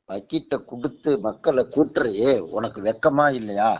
பக்கெட்டை கொடுத்து மக்களை கூட்டுறையே உனக்கு வெக்கமா இல்லையா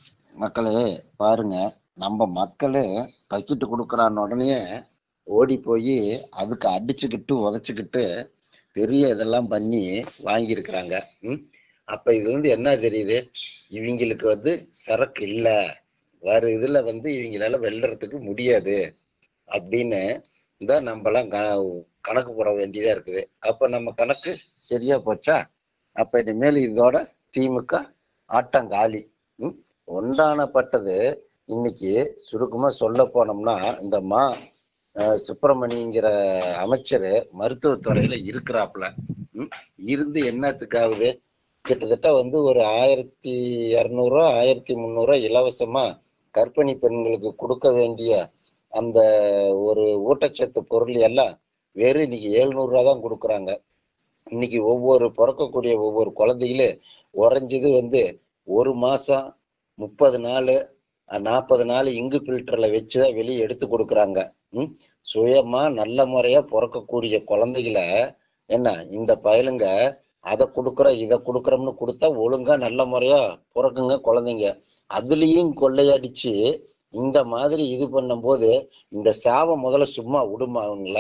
மக்களே பாருங்க நம்ம மக்களே பக்கெட்டு கொடுக்குறான்னு உடனே ஓடி போய் அதுக்கு அடிச்சுக்கிட்டு உதச்சுக்கிட்டு பெரிய இதெல்லாம் பண்ணி வாங்கியிருக்கிறாங்க ம் அப்ப இதுல இருந்து என்ன தெரியுது இவங்களுக்கு வந்து சரக்கு இல்ல வேற இதுல வந்து இவங்களால வெல்றதுக்கு முடியாது அப்படின்னு தான் நம்மலாம் க- கணக்கு போட வேண்டியதா இருக்குது அப்ப நம்ம கணக்கு சரியா போச்சா அப்ப இனிமேல் இதோட திமுக ஆட்டம் காலி ம்? ஒன்றானப்பட்டது இன்னைக்கு சுருக்கமா சொல்ல போனோம்னா இந்த மா அஹ், சுப்பிரமணியங்கிற அமைச்சர் மருத்துவத்துறையில இருக்கிறாப்புல ம்? இருந்து என்னத்துக்காகுது கிட்டத்தட்ட வந்து ஒரு ஆயிரத்தி இரநூறுவா ஆயிரத்தி முந்நூறுவா இலவசமா கர்ப்பிணி பெண்களுக்கு கொடுக்க வேண்டிய அந்த ஒரு ஊட்டச்சத்து பொருள் எல்லாம் வெறும் இன்னைக்கு எழுநூறுவா தான் கொடுக்குறாங்க இன்னைக்கு ஒவ்வொரு பிறக்கக்கூடிய ஒவ்வொரு குழந்தைகளும் உறைஞ்சது வந்து ஒரு மாசம் முப்பது நாள் நாற்பது நாள் இங்கு ஃபில்டர்ல வச்சுதான் வெளியே எடுத்து கொடுக்குறாங்க ம் சுயமா நல்ல முறையா பிறக்கக்கூடிய குழந்தைகளை என்ன இந்த பயலுங்க அதை கொடுக்குறோம் இதை கொடுக்குறோம்னு கொடுத்தா ஒழுங்கா நல்ல முறையா பிறக்குங்க குழந்தைங்க அதுலயும் கொள்ளையடிச்சு இந்த மாதிரி இது பண்ணும்போது இந்த சாபம் முதல்ல சும்மா விடுமா அவங்கள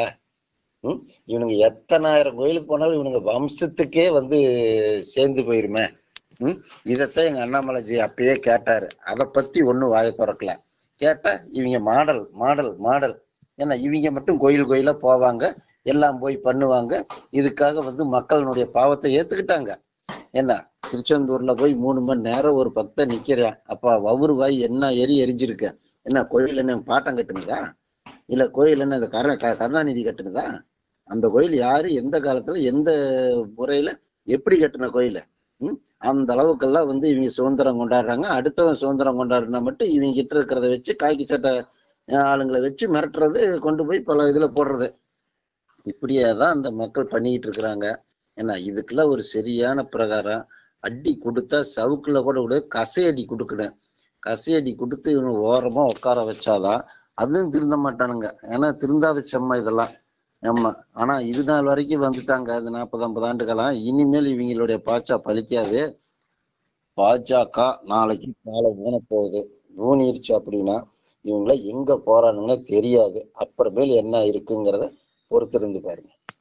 ம் இவனுங்க எத்தனாயிரம் கோயிலுக்கு போனாலும் இவனுங்க வம்சத்துக்கே வந்து சேர்ந்து போயிருமே ம் இதைத்தான் எங்க அண்ணாமலைஜி அப்பயே கேட்டாரு அதை பத்தி ஒண்ணும் வாயை திறக்கல கேட்டா இவங்க மாடல் மாடல் மாடல் ஏன்னா இவங்க மட்டும் கோயில் கோயிலா போவாங்க எல்லாம் போய் பண்ணுவாங்க இதுக்காக வந்து மக்களினுடைய பாவத்தை ஏத்துக்கிட்டாங்க என்ன திருச்செந்தூர்ல போய் மூணு மணி நேரம் ஒரு பக்தன் நிக்கிறான் அப்ப வவுறு வாய் என்ன எரி எரிஞ்சிருக்க என்ன கோயில் என்ன பாட்டம் கட்டுனதா இல்ல கோயில் என்ன இந்த கருண க- கருணாநிதி கட்டுனதா அந்த கோயில் யாரு எந்த காலத்துல எந்த முறையில எப்படி கட்டின கோயில் ம் அந்த அளவுக்கெல்லாம் வந்து இவங்க சுதந்திரம் கொண்டாடுறாங்க அடுத்தவன் சுதந்திரம் கொண்டாடுனா மட்டும் இவங்க கிட்ட இருக்கிறத வச்சு காய்க்கு சட்டை அஹ், ஆளுங்களை வச்சு மிரட்டுறது கொண்டு போய் பல இதுல போடுறது இப்படியே தான் அந்த மக்கள் பண்ணிக்கிட்டு இருக்கிறாங்க ஏன்னா இதுக்கெல்லாம் ஒரு சரியான பிரகாரம் அடி கொடுத்தா சவுக்குல கூட விட கசையடி கொடுக்கணும் கசையடி கொடுத்து இவனை ஓரமா உட்கார வச்சாதான் அதுவும் திருந்த மாட்டானுங்க ஏன்னா திருந்தாத செம்ம இதெல்லாம் ஆமா ஆனா இது நாள் வரைக்கும் வந்துட்டாங்க அது நாற்பது ஐம்பது ஆண்டுகளாம் இனிமேல் இவங்களுடைய பாச்சா பலிக்காது பாஜக நாளைக்கு காலை ஊன போகுது ஊனிருச்சு அப்படின்னா இவங்கள எங்க போறானுங்கன்னு தெரியாது அப்புறமேல் என்ன இருக்குங்கிறத பொறுத்திருந்து பாருங்க